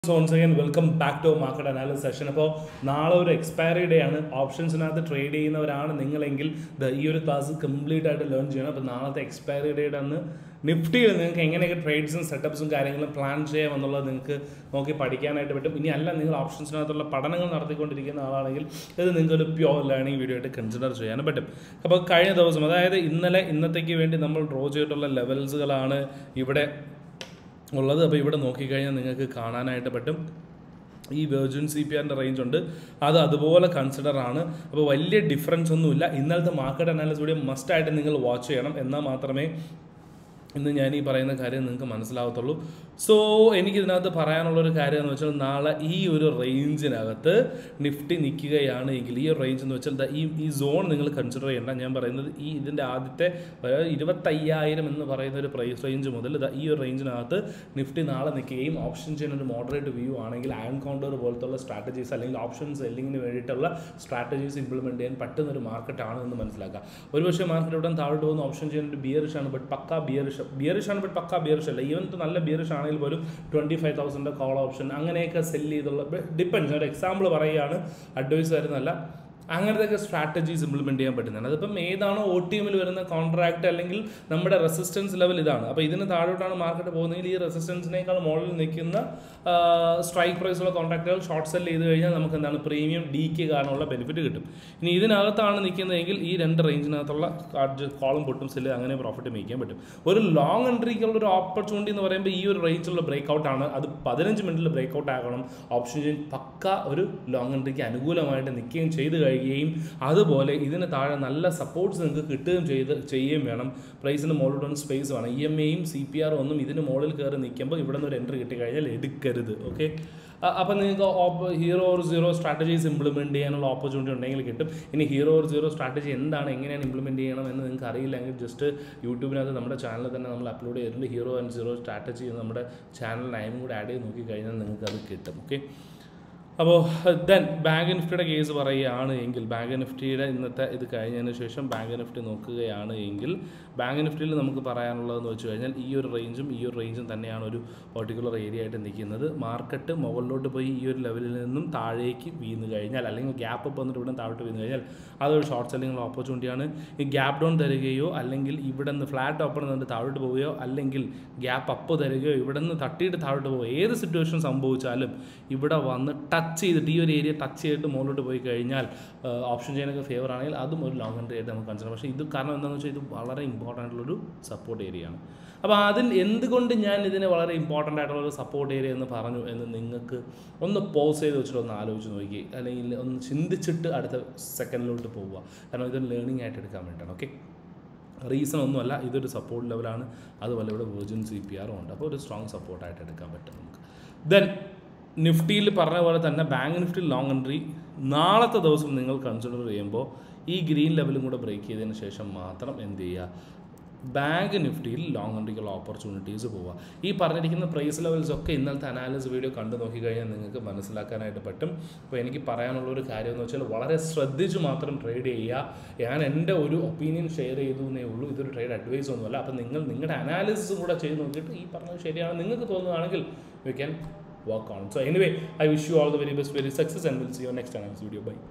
So once again welcome back to market analysis session അപ്പോൾ നാളെ ഒരു എക്സ്പയറി ഡേ ആണ് ഓപ്ഷൻസിനകത്ത് ട്രേഡ് ചെയ്യുന്നവരാണ് നിങ്ങളെങ്കിൽ ദ ഈ ഒരു ക്ലാസ് കംപ്ലീറ്റ് ആയിട്ട് ലേൺ ചെയ്യണം അപ്പോൾ നാളത്തെ എക്സ്പയറി ഡേയുടെ അന്ന് നിഫ്റ്റിയിൽ നിങ്ങൾക്ക് എങ്ങനെയൊക്കെ ട്രേഡ്സും സെറ്റപ്സും കാര്യങ്ങളും പ്ലാൻ ചെയ്യാം എന്നുള്ളത് നിങ്ങൾക്ക് നോക്കി പഠിക്കാനായിട്ട് പറ്റും ഇനി അല്ല നിങ്ങൾ ഓപ്ഷൻസിനകത്തുള്ള പഠനങ്ങൾ നടത്തിക്കൊണ്ടിരിക്കുന്ന ആളാണെങ്കിൽ ഇത് നിങ്ങൾക്കൊരു പ്യോർ ലേണിംഗ് വീഡിയോ ആയിട്ട് കൺസിഡർ ചെയ്യാനും പറ്റും അപ്പോൾ കഴിഞ്ഞ ദിവസം അതായത് ഇന്നലെ ഇന്നത്തേക്ക് വേണ്ടി നമ്മൾ ഡ്രോ ചെയ്തിട്ടുള്ള ലെവൽസുകളാണ് ഇവിടെ ഉള്ളത് അപ്പോൾ ഇവിടെ നോക്കിക്കഴിഞ്ഞാൽ നിങ്ങൾക്ക് കാണാനായിട്ട് പറ്റും ഈ വെർജിൻ സി പി ആറിൻ്റെ റേഞ്ച് ഉണ്ട് അത് അതുപോലെ കൺസിഡർ ആണ് അപ്പോൾ വലിയ ഡിഫറൻസ് ഒന്നുമില്ല ഇന്നലത്തെ മാർക്കറ്റ് അനാലിസിസ് വീഡിയോ മസ്റ്റായിട്ട് നിങ്ങൾ വാച്ച് ചെയ്യണം എന്നാൽ മാത്രമേ ഇന്ന് ഞാൻ ഈ പറയുന്ന കാര്യം നിങ്ങൾക്ക് മനസ്സിലാവത്തുള്ളൂ സോ എനിക്ക് ഇതിനകത്ത് പറയാനുള്ളൊരു കാര്യം എന്ന് വെച്ചാൽ നാളെ ഈ ഒരു റേഞ്ചിനകത്ത് നിഫ്റ്റി നിൽക്കുകയാണ് എങ്കിൽ ഈ ഒരു റേഞ്ച് എന്ന് വെച്ചാൽ ദാ ഈ ഈ സോൺ നിങ്ങൾ കൺസിഡർ ചെയ്യേണ്ട ഞാൻ പറയുന്നത് ഈ ഇതിൻ്റെ ആദ്യത്തെ അതായത് ഇരുപത്തയ്യായിരം എന്ന് പറയുന്ന ഒരു പ്രൈസ് റേഞ്ച് മുതൽ ദാ ഈ ഒരു റേഞ്ചിനകത്ത് നിഫ്റ്റി നാളെ നിൽക്കുകയും ഓപ്ഷൻ ചെയ്യുന്ന ഒരു മോഡറേറ്റ് വ്യൂ ആണെങ്കിൽ ആൻ കൗണ്ടർ പോലത്തുള്ള സ്ട്രാറ്റജീസ് അല്ലെങ്കിൽ ഓപ്ഷൻ സെല്ലിങ്ങിന് വേണ്ടിയിട്ടുള്ള സ്ട്രാറ്റജീസ് ഇംപ്ലിമെൻറ്റ് ചെയ്യാൻ പറ്റുന്ന ഒരു മാർക്കറ്റാണ് എന്ന് മനസ്സിലാക്കുക ഒരുപക്ഷെ മാർക്കറ്റ് ഇവിടെ താഴോട്ട് പോകുന്ന ഓപ്ഷൻ ചെയ്യുന്ന ഒരു ബിയറിഷ് ആണ് ബട്ട് പക്ക ബിയറിഷ് ബിയറിഷ് ആണ് ബട്ട് പക്ക ബിയറിഷ് അല്ല ഈവൻ നല്ല ബിയറിഷ് ആണെങ്കിൽ പോലും twenty five thousand call option അങ്ങനെയൊക്കെ സെല്ല് ചെയ്തുള്ള ഡിപ്പെൻസ് ഒരു എക്സാമ്പിൾ പറയുകയാണ് അഡ്വൈസ് വരുന്നല്ല അങ്ങനത്തെ സ്ട്രാറ്റജീസ് ഇംപ്ലിമെൻറ്റ് ചെയ്യാൻ പറ്റുന്നതാണ് അതിപ്പം ഏതാണോ ഒ ടി എമ്മിൽ വരുന്ന കോൺട്രാക്ട് അല്ലെങ്കിൽ നമ്മുടെ റെസിസ്റ്റൻസ് ലെവൽ ഇതാണ് അപ്പോൾ ഇതിന് താഴോട്ടാണ് മാർക്കറ്റ് പോകുന്നതെങ്കിൽ ഈ റെസിസ്റ്റൻസിനേക്കാൾ മുകളിൽ നിൽക്കുന്ന സ്ട്രൈക്ക് പ്രൈസുള്ള കോൺട്രാക്റ്റുകൾ ഷോർട്ട് സെൽ ചെയ്ത് കഴിഞ്ഞാൽ നമുക്ക് എന്താണ് പ്രീമിയം ഡിക്ക് കാരണമുള്ള ബെനിഫിറ്റ് കിട്ടും ഇനി ഇതിനകത്താണ് നിൽക്കുന്നതെങ്കിൽ ഈ രണ്ട് റേഞ്ചിനകത്തുള്ള കോളം പൊട്ടും സെല്ല് അങ്ങനെ പ്രോഫിറ്റ് മേക്ക് ചെയ്യാൻ പറ്റും ഒരു ലോങ് എൻട്രിക്കുള്ള ഒരു ഓപ്പർച്യൂണിറ്റി എന്ന് പറയുമ്പോൾ ഈ ഒരു റേഞ്ചിലുള്ള ബ്രേക്ക് ഔട്ട് ആണ് അത് പതിനഞ്ച് മിനിറ്റിൽ ബ്രേക്ക് ഔട്ട് ആകണം ഓപ്ഷൻ പക്ക ഒരു ലോങ് എൻട്രിക്ക് അനുകൂലമായിട്ട് നിൽക്കുകയും ചെയ്ത് കഴിയുകയും അതുപോലെ ഇതിന് താഴെ നല്ല സപ്പോർട്ട്സ് നിങ്ങൾക്ക് കിട്ടുകയും ചെയ്ത് ചെയ്യുകയും വേണം പ്രൈസിന് മുകളിലൊന്നും സ്പേസ് വേണം ഇ എം എയും സി പി ആറും ഒന്നും ഇതിന് മുകളിൽ കയറി നിൽക്കുമ്പോൾ ഇവിടെ നിന്ന് ഒരു എൻട്രി കിട്ടിക്കഴിഞ്ഞാൽ എടുക്കരുത് ഓക്കെ അപ്പം നിങ്ങൾക്ക് hero or zero strategies implement ചെയ്യാനുള്ള ഓപ്പർച്യൂണിറ്റി ഉണ്ടെങ്കിൽ കിട്ടും ഇനി ഹീറോ ഓർ സീറോ സ്ട്രാറ്റജി എന്താണ് എങ്ങനെയാണ് ഇംപ്ലിമെൻറ്റ് ചെയ്യണം എന്ന് നിങ്ങൾക്ക് അറിയില്ലെങ്കിൽ ജസ്റ്റ് യൂട്യൂബിനകത്ത് നമ്മുടെ ചാനലിൽ തന്നെ നമ്മൾ അപ്ലോഡ് ചെയ്തിട്ടുണ്ട് ഹീറോ ആൻഡ് സീറോ സ്ട്രാറ്റജി എന്ന് നമ്മുടെ ചാനൽ നയം കൂടെ ആഡ് ചെയ്ത് നോക്കിക്കഴിഞ്ഞാൽ നിങ്ങൾക്ക് അത് കിട്ടും ഓക്കെ അപ്പോൾ ദെൻ ബാങ്ക് നിഫ്റ്റിയുടെ കേസ് പറയുകയാണ് എങ്കിൽ ബാങ്ക് നിഫ്റ്റിയുടെ ഇന്നത്തെ ഇത് കഴിഞ്ഞതിന് ശേഷം ബാങ്ക് നിഫ്റ്റി നോക്കുകയാണ് എങ്കിൽ ബാങ്ക് നിഫ്റ്റിയിൽ നമുക്ക് പറയാനുള്ളതെന്ന് വെച്ച് കഴിഞ്ഞാൽ ഈ ഒരു റേഞ്ചും ഈ ഒരു റേഞ്ചും തന്നെയാണ് ഒരു പെർട്ടിക്കുലർ ഏരിയ ആയിട്ട് നിൽക്കുന്നത് മാർക്കറ്റ് മുകളിലോട്ട് പോയി ഈ ഒരു ലെവലിൽ നിന്നും താഴേക്ക് വീണ് കഴിഞ്ഞാൽ അല്ലെങ്കിൽ ഗ്യാപ്പ് അപ്പ് വന്നിട്ട് ഇവിടെ താഴോട്ട് വീണ് കഴിഞ്ഞാൽ അതൊരു ഷോർട്ട് സെല്ലിംഗ് ഓപ്പർച്യൂണിറ്റിയാണ് ഈ ഗ്യാപ്പ് ഡൗൺ തരികയോ അല്ലെങ്കിൽ ഇവിടെ നിന്ന് ഫ്ലാറ്റ് ഓപ്പൺ നിന്നിട്ട് താഴോട്ട് പോവുകയോ അല്ലെങ്കിൽ ഗ്യാപ്പ് അപ്പ് തരികയോ ഇവിടെ നിന്ന് തട്ടിയിട്ട് താഴോട്ട് പോവുകയോ ഏത് സിറ്റുവേഷൻ സംഭവിച്ചാലും ഇവിടെ വന്ന് ടച്ച് ചെയ്തിട്ട് ഈ ഒരു ഏരിയ ടച്ച് ചെയ്തിട്ട് മുകളിലോട്ട് പോയി കഴിഞ്ഞാൽ ഓപ്ഷൻ ചെയ്യാനൊക്കെ ഫേവർ ആണെങ്കിൽ അതും ഒരു ലോങ് എൻട്രി ആയിട്ട് നമുക്ക് കൺസിഡർ പക്ഷേ ഇത് കാരണം എന്താണെന്ന് വെച്ചാൽ ഇത് വളരെ ഇമ്പോർട്ടൻ്റ് ആയിട്ടുള്ളൊരു സപ്പോർട്ട് ഏരിയ ആണ് അപ്പോൾ അതിൽ എന്തുകൊണ്ട് ഞാൻ ഇതിനെ വളരെ ഇമ്പോർട്ടൻ്റ് ആയിട്ടുള്ള ഒരു സപ്പോർട്ട് ഏരിയ എന്ന് പറഞ്ഞു എന്ന് നിങ്ങൾക്ക് ഒന്ന് പോസ് ചെയ്ത് വെച്ചിട്ട് ഒന്ന് ആലോചിച്ച് നോക്കി അല്ലെങ്കിൽ ഒന്ന് ചിന്തിച്ചിട്ട് അടുത്ത സെക്കൻഡിലോട്ട് പോവുക കാരണം ഇതൊരു ലേണിംഗ് ആയിട്ട് എടുക്കാൻ വേണ്ടിയിട്ടാണ് ഓക്കെ റീസൺ ഒന്നുമല്ല ഇതൊരു സപ്പോർട്ട് ലെവലാണ് അതുപോലെ ഇവിടെ വെർജിൻ സി പി ആറും ഉണ്ട് അപ്പോൾ ഒരു സ്ട്രോങ് സപ്പോർട്ടായിട്ട് എടുക്കാൻ പറ്റും നമുക്ക് ദെൻ നിഫ്റ്റിയിൽ പറഞ്ഞ പോലെ തന്നെ ബാങ്ക് നിഫ്റ്റി ലോങ് എൻട്രി നാളത്തെ ദിവസം നിങ്ങൾ കൺസിഡർ ചെയ്യുമ്പോൾ ഈ ഗ്രീൻ ലെവലും കൂടെ ബ്രേക്ക് ചെയ്തതിന് ശേഷം മാത്രം എന്ത് ചെയ്യുക ബാങ്ക് നിഫ്റ്റിയിൽ ലോങ് എൻട്രിക്കുള്ള ഓപ്പർച്യൂണിറ്റീസ് പോവുക ഈ പറഞ്ഞിരിക്കുന്ന പ്രൈസ് ലെവൽസ് ഒക്കെ ഇന്നലത്തെ അനാലിസിസ് വീഡിയോ കണ്ടു നോക്കിക്കഴിഞ്ഞാൽ നിങ്ങൾക്ക് മനസ്സിലാക്കാനായിട്ട് പറ്റും അപ്പോൾ എനിക്ക് പറയാനുള്ള ഒരു കാര്യം എന്ന് വെച്ചാൽ വളരെ ശ്രദ്ധിച്ച് മാത്രം ട്രേഡ് ചെയ്യുക ഞാൻ എൻ്റെ ഒരു ഒപ്പീനിയൻ ഷെയർ ചെയ്തു എന്നേ ഉള്ളൂ ഇതൊരു ട്രേഡ് അഡ്വൈസ് ഒന്നുമല്ല അപ്പോൾ നിങ്ങൾ നിങ്ങളുടെ അനാലിസിസും കൂടെ ചെയ്ത് നോക്കിയിട്ട് ഈ പറഞ്ഞത് ശരിയാണ് നിങ്ങൾക്ക് തോന്നുകയാണെങ്കിൽ you can work on. So anyway, I wish you all the very best, very success and we'll see you next time video. Bye.